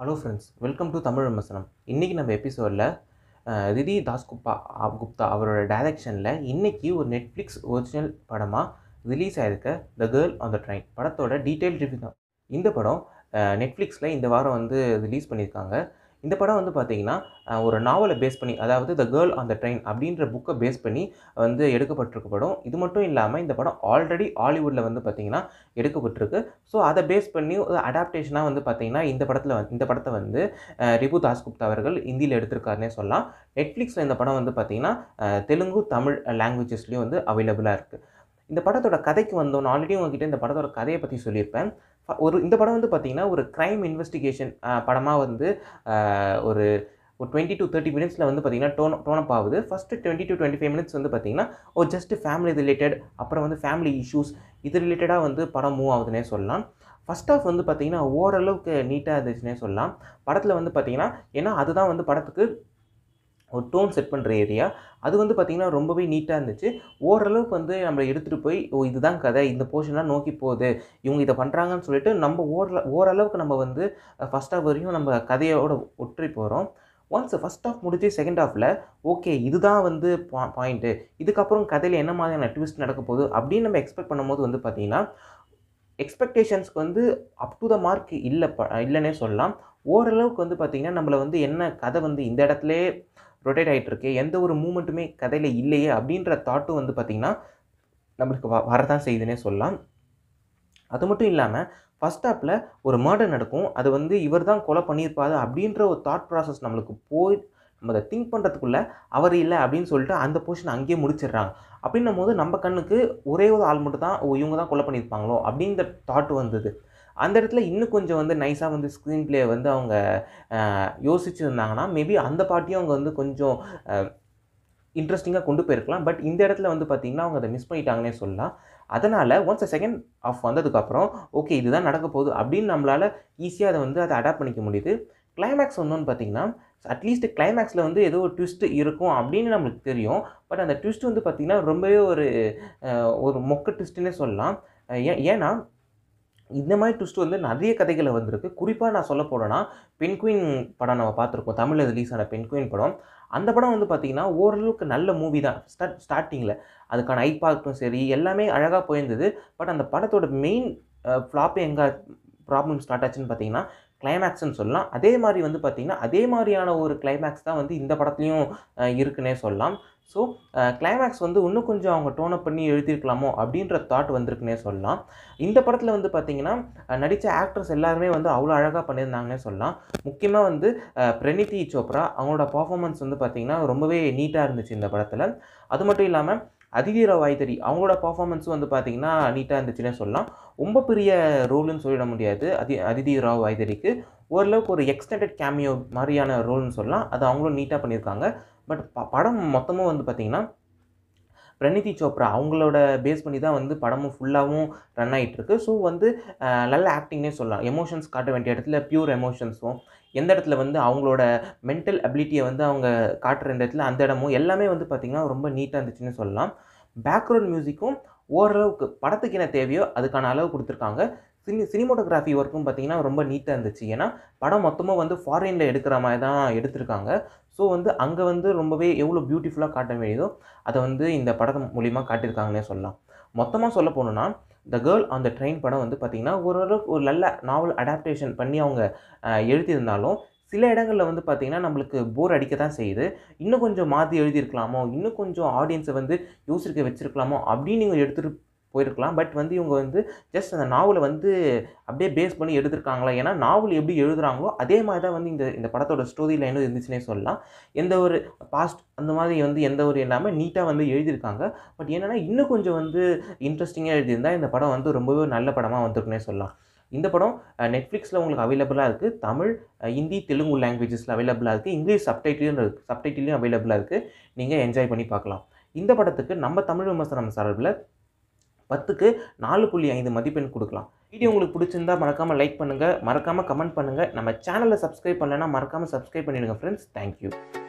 hello friends welcome to Tamil விமர்சனம் இன்றைக்கி நம்ம எபிசோடில் ரிதி தாஸ்குப்தா குப்தா அவரோட டைரக்ஷனில் இன்றைக்கி ஒரு நெட்ஃப்ளிக்ஸ் ஒரிஜினல் படமாக ரிலீஸ் ஆகிருக்க the girl on the train படத்தோட டீட்டெயில் ரிவ்யூ தான் இந்த படம் நெட்ஃப்ளிக்ஸில் இந்த வாரம் வந்து ரிலீஸ் பண்ணியிருக்காங்க இந்த படம் வந்து பார்த்திங்கன்னா அஹ், ஒரு நாவலை பேஸ் பண்ணி அதாவது the girl on the train அப்படின்ற புக்கை பேஸ் பண்ணி வந்து எடுக்கப்பட்டிருக்க படம் இது மட்டும் இல்லாமல் இந்த படம் ஆல்ரெடி ஹாலிவுட்டில் வந்து பார்த்திங்கன்னா எடுக்கப்பட்டிருக்கு ஸோ அதை பேஸ் பண்ணி ஒரு அடாப்டேஷனாக வந்து பார்த்திங்கன்னா இந்த படத்தில் வந்து இந்த படத்தை வந்து அஹ், ரிபு தாஸ்குப்தா அவர்கள் ஹிந்தியில் எடுத்திருக்காருனே சொல்லலாம் நெட்ஃப்ளிக்ஸில் இந்த படம் வந்து பார்த்திங்கன்னா அஹ், தெலுங்கு தமிழ் லாங்குவேஜஸ்லேயும் வந்து அவைலபிளாக இருக்குது இந்த படத்தோட கதைக்கு வந்தோம் ஆல்ரெடி உங்ககிட்ட இந்த படத்தோட கதையை பற்றி சொல்லியிருப்பேன் ஃப- ஒரு இந்த படம் வந்து பார்த்திங்கன்னா ஒரு க்ரைம் இன்வெஸ்டிகேஷன் படமாக வந்து அஹ், ஒரு ஒரு டுவெண்ட்டி டு தேர்ட்டி மினிட்ஸில் வந்து பார்த்திங்கன்னா டோன் டோனப் ஆகுது first twenty to twenty five minutes வந்து பார்த்திங்கன்னா ஒரு ஜஸ்ட் ஃபேமிலி ரிலேட்டட் அப்புறம் வந்து ஃபேமிலி இஷ்யூஸ் இது ரிலேட்டடாக வந்து படம் மூவ் ஆகுதுன்னே சொல்லலாம் ஃபர்ஸ்ட் ஆஃப் வந்து பார்த்திங்கன்னா ஓரளவுக்கு நீட்டாக இருந்துச்சுன்னே சொல்லலாம் படத்தில் வந்து பார்த்திங்கன்னா ஏன்னா அதுதான் வந்து படத்துக்கு ஒரு டோன் செட் பண்ணுற ஏரியா அது வந்து பார்த்திங்கன்னா ரொம்பவே நீட்டாக இருந்துச்சு ஓரளவுக்கு வந்து நம்மளை எடுத்துகிட்டு போய் ஓ இதுதான் கதை இந்த போர்ஷனாக நோக்கி போகுது இவங்க இதை பண்ணுறாங்கன்னு சொல்லிட்டு நம்ம ஓரள ஓரளவுக்கு நம்ம வந்து ஃபஸ்ட் ஹாஃப் வரையும் நம்ம கதையோட ஒற்றி போகிறோம் ஒன்ஸ் ஃபஸ்ட் ஹாஃப் முடிஞ்சு செகண்ட் ஹாஃபில் ஓகே இதுதான் வந்து பா பாயிண்ட்டு இதுக்கப்புறம் கதையில் என்ன மாதிரியான ட்விஸ்ட் நடக்க போகுது அப்படின்னு நம்ம எக்ஸ்பெக்ட் பண்ணும்போது வந்து பார்த்திங்கன்னா எக்ஸ்பெக்டேஷன்ஸ்க்கு வந்து அப் டு த மார்க் இல்லை ப இல்லைன்னே சொல்லலாம் ஓரளவுக்கு வந்து பார்த்திங்கன்னா நம்மளை வந்து என்ன கதை வந்து இந்த இடத்துலே ரொட்டேட் ஆகிட்டு இருக்கு எந்த ஒரு மூமெண்ட்டுமே கதையில் இல்லையே அப்படின்ற தாட்டும் வந்து பார்த்திங்கன்னா நம்மளுக்கு வ வரதான் செய்யுதுன்னே சொல்லலாம் அது மட்டும் இல்லாமல் ஃபஸ்ட் ஹாப்பில் ஒரு மர்டர் நடக்கும் அது வந்து இவர் தான் கொலை பண்ணியிருப்பாரு அப்படின்ற ஒரு தாட் ப்ராசஸ் நம்மளுக்கு போய் நம்ம அதை திங்க் பண்ணுறதுக்குள்ளே அவர் இல்லை அப்படின்னு சொல்லிட்டு அந்த போர்ஷன் அங்கேயே முடிச்சிடுறாங்க அப்படின்னும் போது நம்ம கண்ணுக்கு ஒரே ஒரு ஆள் மட்டும் தான் ஓ இவங்க தான் கொலை பண்ணியிருப்பாங்களோ அப்படின்ற தாட் வந்தது அந்த இடத்துல இன்னும் கொஞ்சம் வந்து நைஸாக வந்து ஸ்க்ரீன் ப்ளே வந்து அவங்க யோசிச்சுருந்தாங்கன்னா மேபி அந்த பாட்டியும் அவங்க வந்து கொஞ்சம் இன்ட்ரெஸ்டிங்காக கொண்டு போயிருக்கலாம் பட் இந்த இடத்துல வந்து பார்த்திங்கன்னா அவங்க அதை மிஸ் பண்ணிட்டாங்கன்னே சொல்லலாம் அதனால் ஒன்ஸ் செகண்ட் ஆஃப் வந்ததுக்கப்புறம் ஓகே இதுதான் நடக்க போகுது அப்படின்னு நம்மளால் ஈஸியாக அதை வந்து அதை அடாப்ட் பண்ணிக்க முடியுது கிளைமேக்ஸ் வந்தோன்னு பார்த்தீங்கன்னா அட்லீஸ்ட் கிளைமேக்ஸில் வந்து ஏதோ ஒரு ட்விஸ்ட் இருக்கும் அப்படின்னு நம்மளுக்கு தெரியும் பட் அந்த ட்விஸ்ட் வந்து பார்த்திங்கன்னா ரொம்பவே ஒரு அஹ், ஒரு மொக்க ட்விஸ்ட்டுன்னே சொல்லலாம் அஹ் ஏ ஏன்னா இந்த மாதிரி ட்விஸ்ட் வந்து நிறைய கதைகளில் வந்திருக்கு குறிப்பாக நான் சொல்ல போனேன்னா பென்குயின் படம் நம்ம பார்த்துருக்கோம் தமிழில் ரிலீஸ் ஆன பென்குயின் படம் அந்த படம் வந்து பார்த்திங்கன்னா ஓரளவுக்கு நல்ல மூவி தான் ஸ்டார்ட் ஸ்டார்டிங்கில் அதுக்கான ஐப்பாக்டும் சரி எல்லாமே அழகாக போயிருந்தது பட் அந்த படத்தோட மெயின் ஃப்ளாப்பே எங்கே ப்ராப்ளம் ஸ்டார்ட் ஆச்சுன்னு பார்த்தீங்கன்னா கிளைமேக்ஸ்னு சொல்லலாம் அதே மாதிரி வந்து பார்த்திங்கன்னா அதே மாதிரியான ஒரு கிளைமேக்ஸ் தான் வந்து இந்த படத்துலையும் அஹ், இருக்குன்னே சொல்லலாம் ஸோ கிளைமேக்ஸ் வந்து இன்னும் கொஞ்சம் அவங்க டோனப் பண்ணி எழுதியிருக்கலாமோ அப்படின்ற தாட் வந்திருக்குன்னே சொல்லலாம் இந்த படத்தில் வந்து பார்த்திங்கன்னா நடித்த ஆக்ட்ரஸ் எல்லாருமே வந்து அவ்வளோ அழகாக பண்ணியிருந்தாங்கன்னே சொல்லலாம் முக்கியமாக வந்து அஹ், பிரணிதி சோப்ரா அவங்களோட பர்ஃபார்மன்ஸ் வந்து பார்த்திங்கன்னா ரொம்பவே நீட்டாக இருந்துச்சு இந்த படத்தில் அது மட்டும் இல்லாமல் அதிதி ராவ் வைத்தரி அவங்களோட பர்ஃபார்மன்ஸும் வந்து பார்த்திங்கன்னா நீட்டாக இருந்துச்சுன்னே சொல்லலாம் ரொம்ப பெரிய ரோல்னு சொல்லிட முடியாது அதி அதிதி ராவ் வைத்தரிக்கு ஓரளவுக்கு ஒரு எக்ஸ்டெண்டட் கேமியோ மாதிரியான ரோல்னு சொல்லலாம் அது அவங்களும் நீட்டாக பண்ணியிருக்காங்க பட் ப படம் மொத்தமும் வந்து பார்த்திங்கன்னா பிரணிதி சோப்ரா அவங்களோட பேஸ் பண்ணி தான் வந்து படமும் ஃபுல்லாகவும் ரன் ஆகிட்டுருக்கு ஸோ வந்து அஹ், நல்ல ஆக்டிங்னே சொல்லலாம் எமோஷன்ஸ் காட்ட வேண்டிய இடத்துல பியூர் எமோஷன்ஸும் எந்த இடத்துல வந்து அவங்களோட மென்டல் அபிலிட்டியை வந்து அவங்க காட்டுற இந்த இடத்துல அந்த இடமும் எல்லாமே வந்து பார்த்திங்கன்னா ரொம்ப நீட்டாக இருந்துச்சுன்னு சொல்லலாம் பேக்ரவுண்ட் மியூசிக்கும் ஓரளவுக்கு படத்துக்கு என்ன தேவையோ அதுக்கான அளவு கொடுத்துருக்காங்க சினி சினிமோட்டோகிராஃபி ஒர்க்கும் பார்த்திங்கன்னா ரொம்ப நீட்டாக இருந்துச்சு ஏன்னா படம் மொத்தமாக வந்து ஃபாரினில் எடுக்கிற மாதிரி தான் எடுத்திருக்காங்க ஸோ வந்து அங்கே வந்து ரொம்பவே எவ்வளோ பியூட்டிஃபுல்லாக காட்ட வேண்டியதோ அதை வந்து இந்த படம் மூலிமா காட்டியிருக்காங்கன்னே சொல்லலாம் மொத்தமாக சொல்ல போனோன்னா the girl on the train படம் வந்து பார்த்திங்கன்னா ஓரளவுக்கு ஒரு நல்ல நாவல் அடாப்டேஷன் பண்ணி அவங்க அஹ், எழுதியிருந்தாலும் சில இடங்களில் வந்து பார்த்திங்கன்னா நம்மளுக்கு போர் அடிக்க தான் செய்யுது இன்னும் கொஞ்சம் மாற்றி எழுதியிருக்கலாமோ இன்னும் கொஞ்சம் ஆடியன்ஸை வந்து யோசிக்க வச்சுருக்கலாமோ அப்படின்னு நீங்கள் எடுத்துகிட்டு போயிருக்கலாம் பட் வந்து இவங்க வந்து ஜஸ்ட் அந்த நாவலை வந்து அப்படியே பேஸ் பண்ணி எடுத்திருக்காங்களா ஏன்னா நாவல் எப்படி எழுதுறாங்களோ அதே மாதிரி தான் வந்து இந்த இந்த படத்தோட ஸ்டோரி லைனும் இருந்துச்சுன்னே சொல்லலாம் எந்த ஒரு பாஸ்ட் அந்த மாதிரி வந்து எந்த ஒரு இல்லாமல் நீட்டாக வந்து எழுதியிருக்காங்க பட் என்னென்னா இன்னும் கொஞ்சம் வந்து இன்ட்ரெஸ்டிங்காக எழுதியிருந்தால் இந்த படம் வந்து ரொம்பவே நல்ல படமாக வந்திருக்குன்னே சொல்லலாம் இந்த படம் நெட்ஃப்ளிக்ஸில் உங்களுக்கு அவைலபிளாக இருக்குது தமிழ் அஹ், ஹிந்தி தெலுங்கு லாங்குவேஜஸில் அவைலபிளாக இருக்குது இங்கிலீஷ் சப்டைட்டிலும் இருக்குது சப்டைட்டிலையும் அவைலபிளாக இருக்குது நீங்கள் என்ஜாய் பண்ணி பார்க்கலாம் இந்த படத்துக்கு நம்ம தமிழ் விமர்சனம் சார்பில் பத்துக்கு நாலு புள்ளி ஐந்து மதிப்பெண் கொடுக்கலாம் வீடியோ உங்களுக்கு பிடிச்சிருந்தா மறக்காமல் லைக் பண்ணுங்கள் மறக்காமல் கமெண்ட் பண்ணுங்கள் நம்ம சேனலை சப்ஸ்கிரைப் பண்ணலைன்னா மறக்காமல் சப்ஸ்கிரைப் பண்ணிடுங்க ஃப்ரெண்ட்ஸ் தேங்க்யூ